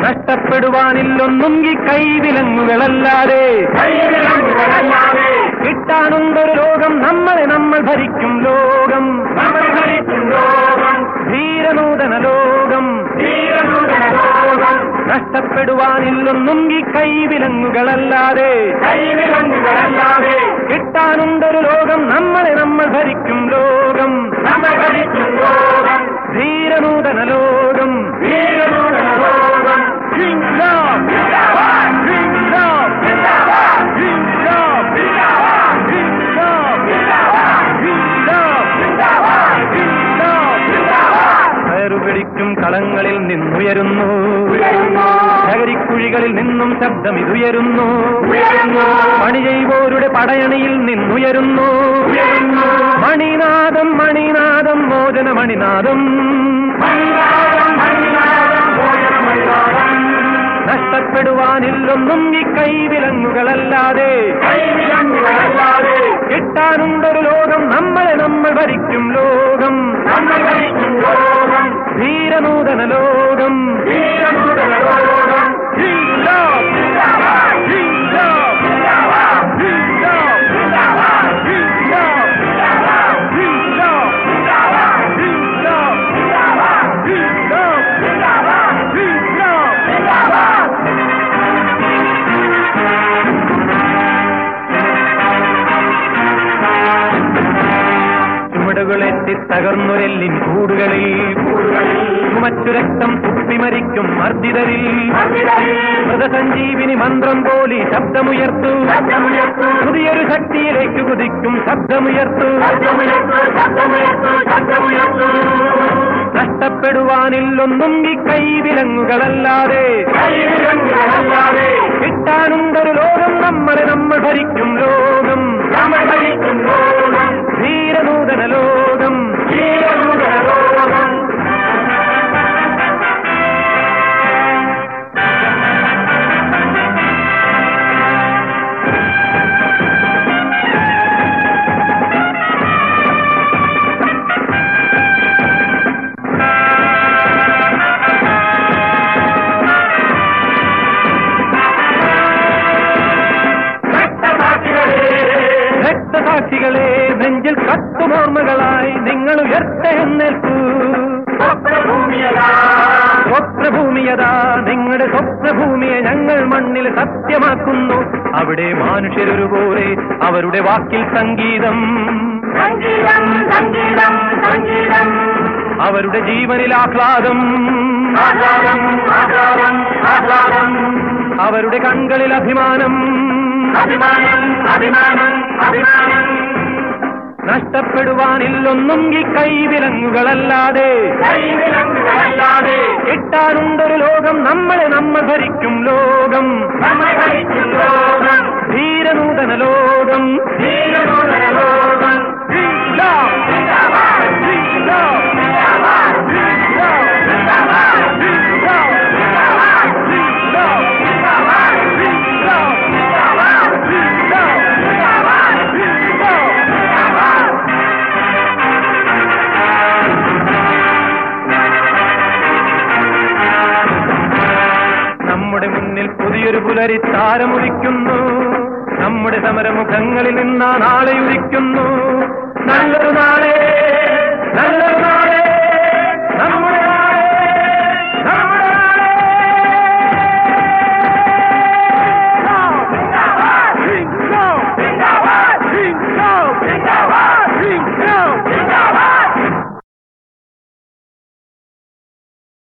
നഷ്ടപ്പെടുവാനില്ലൊന്നും ഈ കൈവിലങ്ങുകളല്ലാതെ കൈവിലങ്ങുകളല്ലാതെ കിട്ടാനുണ്ടൊരു ലോകം നമ്മളെ നമ്മൾ ഭരിക്കും ലോകം നമ്മൾ ഭരിക്കും ലോകം ധീരനൂതന ലോകം ധീരനൂതന ലോകം നഷ്ടപ്പെടുവാനില്ലൊന്നും ഈ കൈവിലങ്ങുകളല്ലാതെ കൈവിലങ്ങുകളല്ലാതെ കിട്ടാനുണ്ടൊരു ലോകം നമ്മളെ നമ്മൾ ഭരിക്കും ലോകം നമ്മൾ ഭരിക്കും ലോകം ധീരനൂതന ലോകം ധീരനൂതന ലോകം ജിന്ദാബ്! ജിന്ദാബ്! ജിന്ദാബ്! ജിന്ദാബ്! ജിന്ദാബ്! കയറുപിടിക്കും കളങ്ങളിൽ നിന്നുയരുന്നു ശകരിക്കുഴികളിൽ നിന്നും ശബ്ദം ഇതുയരുന്നു പണി ചെയ്വോരുടെ പടയണിയിൽ നിന്നുയരുന്നു മണിനാദം മണിനാദം മോചന മണിനാദം നഷ്ടപ്പെടുവാനില്ലൊന്നും ഈ കൈവിലങ്ങുകളല്ലാതെ കൈവിലങ്ങുകളല്ലാതെ കിട്ടാനുണ്ടൊരു ലോകം നമ്മളെ നമ്മൾ ഭരിക്കും ലോകം നമ്മൾ ഭരിക്കും ലോകം ധീരനൂതന ലോകം ധീരനൂതന ലോകം ജിന്ദാബ്! ജിന്ദാബ്! ജിന്ദാബ്! ജിന്ദാബ്! ജിന്ദാബ്! ജിന്ദാബ്! ജിന്ദാബ്! ചുമടുകളെത്തി തകർന്നുരെല്ലിൻ കൂടുകളിൽ ചുമച്ചു രക്തം തുപ്പിമരിക്കും മർദ്ദിതരിൽ മൃതസഞ്ജീവിനി മന്ത്രം പോലി ശബ്ദമുയർത്തു പുതിയൊരു ശക്തിയിലേക്ക് കുതിക്കും ശബ്ദമുയർത്തു നഷ്ടപ്പെടുവാനില്ലൊന്നും ഈ കൈവിലങ്ങുകളല്ലാതെ കിട്ടാനുണ്ടൊരു ലോകം നമ്മളെ നമ്മൾ ഭരിക്കും ലോകം ധീരനൂതന ലോകം രക്തസാക്ഷികളെ നെഞ്ചിൽ കത്തുമോർമ്മകളായി നിങ്ങൾ ഉയർത്തെഴുന്നേൽക്കൂ സ്വപ്നഭൂമിയതാ നിങ്ങളുടെ സ്വപ്നഭൂമിയെ ഞങ്ങൾ മണ്ണിൽ സത്യമാക്കുന്നു അവിടെ മനുഷ്യരൊരുപോലെ അവരുടെ വാക്കിൽ സംഗീതം സംഗീതം സംഗീതം സംഗീതം അവരുടെ ജീവനിൽ ആഹ്ലാദം ആഹ്ലാദം ആഹ്ലാദം ആഹ്ലാദം അവരുടെ കൺകളിൽ അഭിമാനം അഭിമാനം അഭിമാനം അഭിമാനം നഷ്ടപ്പെടുവാനില്ലൊന്നും ഈ കൈവിലങ്ങുകളല്ലാതെ കൈവിലങ്ങുകളല്ലാതെ കിട്ടാനുണ്ടൊരു ലോകം നമ്മളെ നമ്മൾ ഭരിക്കും ലോകം നമ്മൾ ഭരിക്കും ലോകം ധീരനൂതന ലോകം ധീരനൂതന ലോകം ജിന്ദാബ്! ജിന്ദാബ്! ജിന്ദാബ്! ജിന്ദാബ്! ജിന്ദാബ്! ജിന്ദാബ്! നമ്മുടെ മുന്നിൽ പുതിയൊരു പുലരി താരമുദിക്കുന്നു നമ്മുടെ സമരമുഖങ്ങളിൽ നിന്നാ നാളെ ഉദിക്കുന്നു നല്ലൊരു നാളെ നല്ലൊരു നാളെ